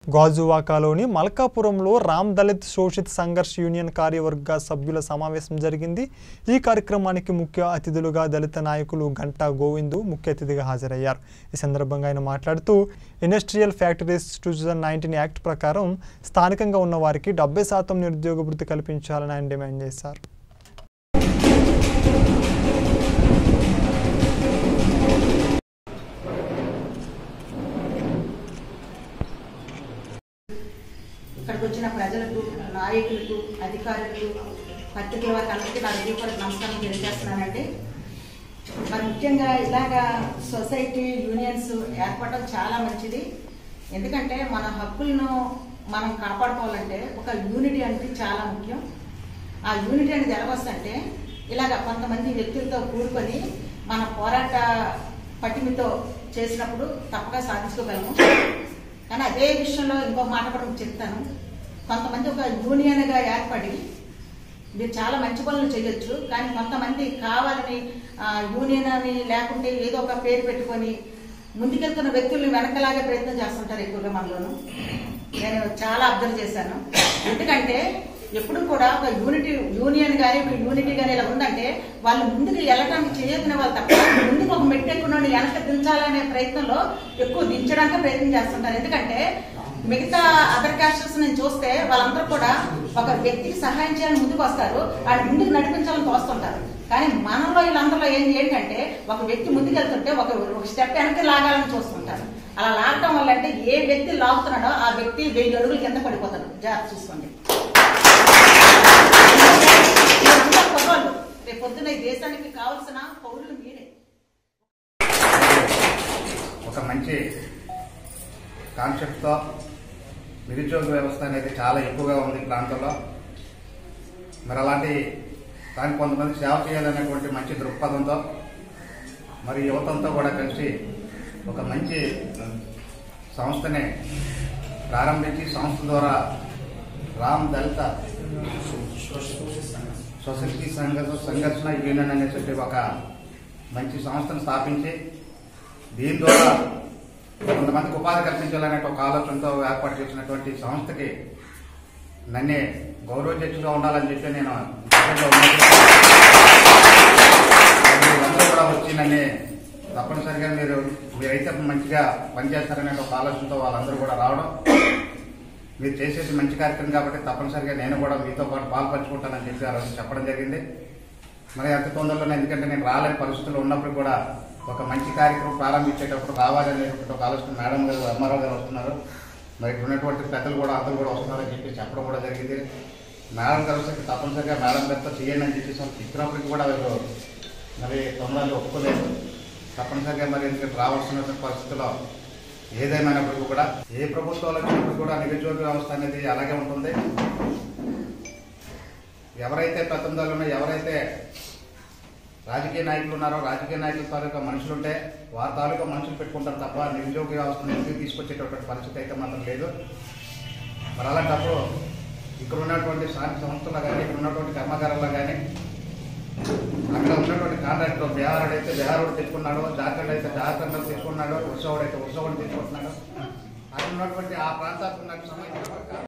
గాజువాకాలోని మల్కాపురంలో రామ్ దళిత్ శోషిత్ సంఘర్ష్ యూనియన్ కార్యవర్గ సభ్యుల సమావేశం జరిగింది ఈ కార్యక్రమానికి ముఖ్య అతిథులుగా దళిత నాయకులు గంటా గోవిందు ముఖ్య అతిథిగా హాజరయ్యారు ఈ సందర్భంగా ఆయన మాట్లాడుతూ industrial factories two thousand nineteen act ప్రకారం స్థానికంగా ఉన్న వారికి డెబ్బై శాతం నిరుద్యోగ భృతి కల్పించాలని ఆయన డిమాండ్ చేశారు ఇక్కడికి వచ్చిన ప్రజలకు నాయకులకు అధికారులకు పత్రికల వారికి అందరికీ నా హృదయపూర్వక నమస్కారం తెలియజేస్తున్నానండి మరి ముఖ్యంగా ఇలాగా సొసైటీ యూనియన్స్ ఏర్పడడం చాలా మంచిది ఎందుకంటే మన హక్కులను మనం కాపాడుకోవాలంటే ఒక యూనిటీ అనేది చాలా ముఖ్యం ఆ యూనిటీ అనేది ఎలాగొస్తుందంటే ఇలాగ కొంతమంది వ్యక్తులతో కూడుకొని మన పోరాట పటిమితో చేసినప్పుడు తప్పగా సాధించుకోగలము కానీ అదే విషయంలో ఇంకో మాట కూడా మీకు చెప్తాను కొంతమంది ఒక యూనియన్గా ఏర్పడి మీరు చాలా మంచి పనులు చేయొచ్చు కానీ కొంతమంది కావాలని ఆ, యూనియన్ అని లేకుంటే ఏదో ఒక పేరు పెట్టుకొని ముందుకెళ్తున్న వ్యక్తుల్ని వెనకలాగే ప్రయత్నం చేస్తుంటారు ఎక్కువగా మనలోను నేను చాలా అబ్జర్వ్ చేశాను ఎందుకంటే ఎప్పుడు కూడా ఒక యూనిటీ యూనియన్ కానీ ఒక యూనిటీ కానీ ఇలా ఉందంటే వాళ్ళు ముందుకు వెళ్ళడానికి చేయకునే వాళ్ళు తప్ప ముందుకు ఒక మెట్టు ఎక్కువ వెనక దించాలనే ప్రయత్నంలో ఎక్కువ దించడానికి ప్రయత్నం చేస్తుంటారు ఎందుకంటే మిగతా అదర్ క్యాస్టర్స్ నేను చూస్తే వాళ్ళందరూ కూడా ఒక వ్యక్తికి సహాయం చేయాలని ముందుకు వస్తారు ఆయన ముందుకు నడిపించాలని తోస్తుంటారు కానీ మనలో వీళ్ళందరిలో ఏం ఏంటంటే ఒక వ్యక్తి ముందుకు వెళ్తుంటే ఒక ఒక స్టెప్ వెనక్కి లాగాలని చూస్తుంటారు అలా లాగటం వల్ల అంటే ఏ వ్యక్తి లాగుతున్నాడో ఆ వ్యక్తి వెయ్యి అడుగుల కింద పడిపోతాడు జాగ్రత్త చూసుకోండి మీరంతా కుర్రోళ్ళు. రేపు పొద్దున్న ఈ దేశానికి కావాల్సిన పౌరులు మీరే ఒక మంచి కాన్సెప్ట్తో నిరుద్యోగ వ్యవస్థ అనేది చాలా ఎక్కువగా ఉంది ఈ ప్రాంతంలో మరి అలాంటి దానికి కొంతమంది సేవ చేయాలనేటువంటి మంచి దృక్పథంతో మరి యువతంతో కూడా కలిసి ఒక మంచి సంస్థని ప్రారంభించి సంస్థ ద్వారా రామ్ దళిత సొసైటీ సంఘ సంఘర్షణ యూనియన్ అనేటువంటి ఒక మంచి సంస్థను స్థాపించి దీని ద్వారా కొంతమందికి ఉపాధి కల్పించాలనే ఒక ఆలోచనతో ఏర్పాటు చేసినటువంటి సంస్థకి నన్నే గౌరవాధ్యక్షుగా ఉండాలని చెప్పి నేను ఇంటర్వ్యూలో ఉన్నప్పుడు మీరందరూ కూడా వచ్చి నన్ను తప్పనిసరిగా మీరు మీరైతే మంచిగా పనిచేస్తారనే ఒక ఆలోచనతో వాళ్ళందరూ కూడా రావడం మీరు చేసేసి మంచి కార్యక్రమం కాబట్టి తప్పనిసరిగా నేను కూడా మీతో పాటు పాల్పంచుకుంటానని చెప్పి ఆ రోజు చెప్పడం జరిగింది మరి అంత తొందరలోనే ఎందుకంటే నేను రాలేని పరిస్థితుల్లో ఉన్నప్పుడు కూడా ఒక మంచి కార్యక్రమం ప్రారంభించేటప్పుడు రావాలనేటువంటి ఒక ఆలోచన మేడం గారు అమ్మారావు గారు వస్తున్నారు మరి ఇక్కడ ఉన్నటువంటి పెద్దలు కూడా అందరూ కూడా వస్తున్నారని చెప్పి చెప్పడం కూడా జరిగింది మేడం గారు వస్తే తప్పనిసరిగా మేడం గారితో చేయండి అని చెప్పేసి వాళ్ళు చెప్పినప్పటికీ కూడా వీళ్ళు మరి తొందరలో ఒప్పుకోలేదు తప్పనిసరిగా మరి ఎందుకంటే రావాల్సిన పరిస్థితుల్లో ఏదేమైనప్పటికీ కూడా ఏ ప్రభుత్వాలు వచ్చినప్పుడు కూడా నిరుద్యోగ వ్యవస్థ అనేది అలాగే ఉంటుంది ఎవరైతే ప్రతినిధులు ఉన్నాయో ఎవరైతే రాజకీయ నాయకులు ఉన్నారో రాజకీయ నాయకుల తాలూకా మనుషులు ఉంటే వారి తాలూకా మనుషులు పెట్టుకుంటారు తప్ప నిరుద్యోగ వ్యవస్థను ఎందుకు తీసుకొచ్చేటటువంటి పరిస్థితి అయితే మాత్రం లేదు మరి అలాంటప్పుడు ఇక్కడ ఉన్నటువంటి స్థానిక సంస్థల్లో కానీ ఇక్కడ ఉన్నటువంటి కర్మాగారాల్లో కానీ అక్కడ ఉన్నటువంటి కాంట్రాక్టర్ బీహారుడు అయితే బీహారుడు తెచ్చుకున్నాడు జార్ఖండ్ అయితే జార్ఖండ్ తెచ్చుకున్నాడు ఉత్సవుడు అయితే ఉత్సవుడు తెచ్చుకుంటున్నాడు అక్కడ ఉన్నటువంటి ఆ ప్రాంతాలకు ఉన్నటువంటి సంబంధించిన